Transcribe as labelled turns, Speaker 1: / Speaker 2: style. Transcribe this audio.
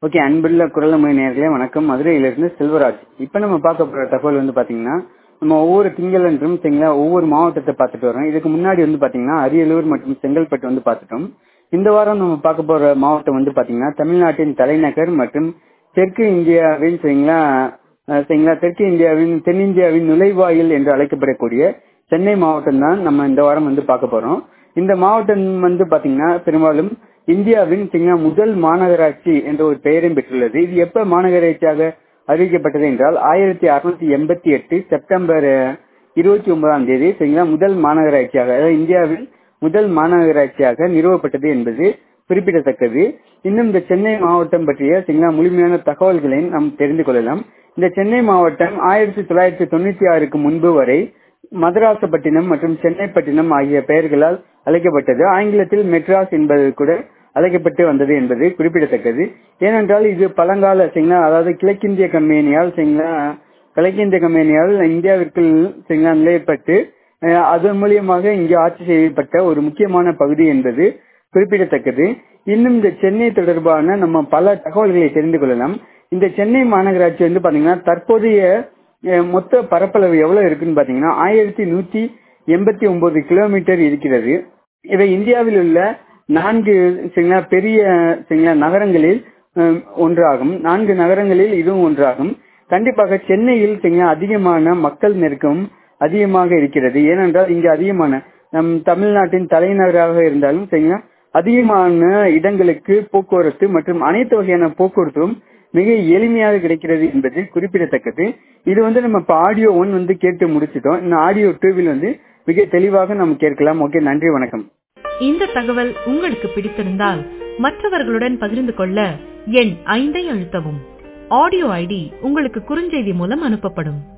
Speaker 1: okay அன்புள்ள குரலமொழி நேர்களே வணக்கம் மதுரையிலிருந்து செல்வராஜ் இப்போ நம்ம பார்க்க போற தகவல் வந்து பாத்தீங்கன்னா நம்ம ஒவ்வொரு திங்களன்றும் சரிங்களா ஒவ்வொரு மாவட்டத்தை பார்த்துட்டு வரோம் இதுக்கு முன்னாடி வந்து பாத்தீங்கன்னா அரியலூர் மற்றும் செங்கல்பட்டு வந்து பார்த்துட்டோம் இந்த வாரம் நம்ம பார்க்க போற மாவட்டம் வந்து பாத்தீங்கன்னா தமிழ்நாட்டின் தலைநகர் மற்றும் தெற்கு இந்தியாவின் சரிங்களா அஹ், சரிங்களா தெற்கு இந்தியாவின் தென்னிந்தியாவின் நுழைவாயில் என்று அழைக்கப்படக்கூடிய சென்னை மாவட்டம் தான் நம்ம இந்த வாரம் வந்து பார்க்க போறோம் இந்த மாவட்டம் வந்து பாத்தீங்கன்னா பெரும்பாலும் இந்தியாவின் சரிங்களா முதல் மாநகராட்சி என்ற ஒரு பெயரையும் பெற்றுள்ளது இது எப்ப மாநகராட்சியாக அறிவிக்கப்பட்டது என்றால் ஆயிரத்தி அறுநூத்தி எண்பத்தி எட்டு செப்டம்பர் இருபத்தி ஒன்பதாம் தேதி சரிங்களா முதல் மாநகராட்சியாக அதாவது இந்தியாவில் முதல் மாநகராட்சியாக நிறுவப்பட்டது என்பது குறிப்பிடத்தக்கது இன்னும் இந்த சென்னை மாவட்டம் பற்றிய சரிங்களா முழுமையான தகவல்களை நாம் தெரிந்து கொள்ளலாம் இந்த சென்னை மாவட்டம் ஆயிரத்தி தொள்ளாயிரத்தி தொண்ணூத்தி ஆறுக்கு முன்பு வரை மதராசப்பட்டினம் மற்றும் சென்னைப்பட்டினம் ஆகிய பெயர்களால் அழைக்கப்பட்டது ஆங்கிலத்தில் மெட்ராஸ் என்பது கூட அழைக்கப்பட்டு வந்தது என்பது குறிப்பிடத்தக்கது ஏனென்றால் இது பழங்கால சரிங்களா அதாவது கிழக்கிந்திய கம்பெனியால் சரிங்களா கிழக்கிந்திய கம்பெனியால் இந்தியாவிற்குள் சரிங்களா நிலையப்பட்டு அஹ், அதன் மூலியமாக இங்கு ஆட்சி செய்யப்பட்ட ஒரு முக்கியமான பகுதி என்பது குறிப்பிடத்தக்கது இன்னும் இந்த சென்னை தொடர்பான நம்ம பல தகவல்களை தெரிந்து கொள்ளலாம் இந்த சென்னை மாநகராட்சி வந்து பாத்தீங்கன்னா தற்போதைய அஹ், மொத்த பரப்பளவு எவ்வளவு இருக்குன்னு பாத்தீங்கன்னா ஆயிரத்தி நூத்தி எண்பத்தி ஒன்பது கிலோமீட்டர் இருக்கிறது இவை இந்தியாவில் உள்ள நான்கு சரிங்களா பெரிய சரிங்களா நகரங்களில் அஹ், ஒன்றாகும் நான்கு நகரங்களில் இதுவும் ஒன்றாகும் கண்டிப்பாக சென்னையில் சரிங்களா அதிகமான மக்கள் நெருக்கம் அதிகமாக இருக்கிறது ஏனென்றால் இங்கு அதிகமான நம் தமிழ்நாட்டின் தலைநகராக இருந்தாலும் சரிங்களா அதிகமான இடங்களுக்கு போக்குவரத்து மற்றும் அனைத்து வகையான போக்குவரத்தும் மிக எளிமையாக கிடைக்கிறது என்பது குறிப்பிடத்தக்கது இது வந்து நம்ம இப்ப ஆடியோ ஒன் வந்து கேட்டு முடிச்சிட்டோம் இன்னும் ஆடியோ டூவில் வந்து மிக தெளிவாக நம்ம கேட்கலாம் ஓகே நன்றி வணக்கம்
Speaker 2: இந்த தகவல் உங்களுக்கு பிடித்திருந்தால் மற்றவர்களுடன் பகிர்ந்து கொள்ள எண் ஐந்தை அழுத்தவும் ஆடியோ ஐடி உங்களுக்கு குறுஞ்செய்தி மூலம் அனுப்பப்படும்